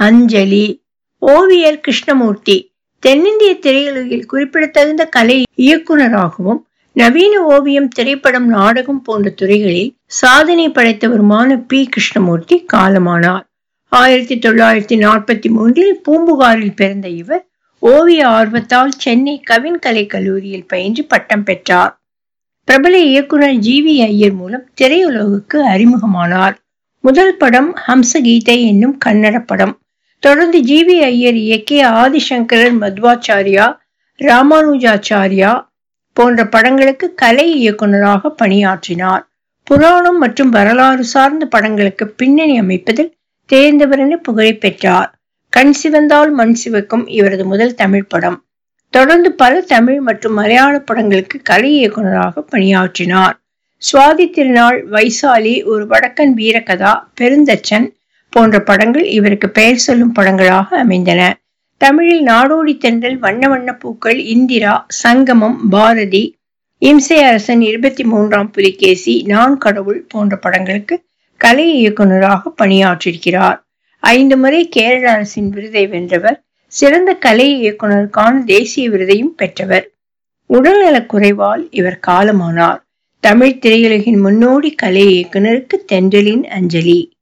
அஞ்சலி ஓவியர் கிருஷ்ணமூர்த்தி தென்னிந்திய திரையுலகில் குறிப்பிடத்தகுந்த கலை இயக்குனராகவும் நவீன ஓவியம் திரைப்படம் நாடகம் போன்ற துறைகளில் சாதனை படைத்தவருமான பி கிருஷ்ணமூர்த்தி காலமானார் ஆயிரத்தி தொள்ளாயிரத்தி நாற்பத்தி மூன்றில் பூம்புகாரில் பிறந்த இவர் ஓவிய ஆர்வத்தால் சென்னை கவின்கலை கல்லூரியில் பயின்று பட்டம் பெற்றார் பிரபல இயக்குனர் ஜி வி ஐயர் மூலம் திரையுலகுக்கு அறிமுகமானார் முதல் படம் ஹம்சகீதை என்னும் கன்னட படம் தொடர்ந்து ஜி வி ஐயர் இயக்கிய ஆதிசங்கரர் மத்வாச்சாரியா ராமானுஜாச்சாரியா போன்ற படங்களுக்கு கலை இயக்குனராக பணியாற்றினார் புராணம் மற்றும் வரலாறு சார்ந்த படங்களுக்கு பின்னணி அமைப்பதில் தேர்ந்தவர் என புகழை பெற்றார் கண் சிவந்தால் மண் சிவக்கும் இவரது முதல் தமிழ் படம் தொடர்ந்து பல தமிழ் மற்றும் மலையாள படங்களுக்கு கலை இயக்குனராக பணியாற்றினார் சுவாதி திருநாள் வைசாலி ஒரு வடக்கன் வீரகதா பெருந்தச்சன் போன்ற படங்கள் இவருக்கு பெயர் சொல்லும் படங்களாக அமைந்தன தமிழில் நாடோடி தென்றல் வண்ண வண்ண பூக்கள் இந்திரா சங்கமம் பாரதி இம்சை அரசன் இருபத்தி மூன்றாம் புலிகேசி நான் கடவுள் போன்ற படங்களுக்கு கலை இயக்குனராக பணியாற்றிருக்கிறார் ஐந்து முறை கேரள அரசின் விருதை வென்றவர் சிறந்த கலை இயக்குனருக்கான தேசிய விருதையும் பெற்றவர் உடல்நலக் குறைவால் இவர் காலமானார் தமிழ் திரையுலகின் முன்னோடி கலை இயக்குனருக்கு தென்றலின் அஞ்சலி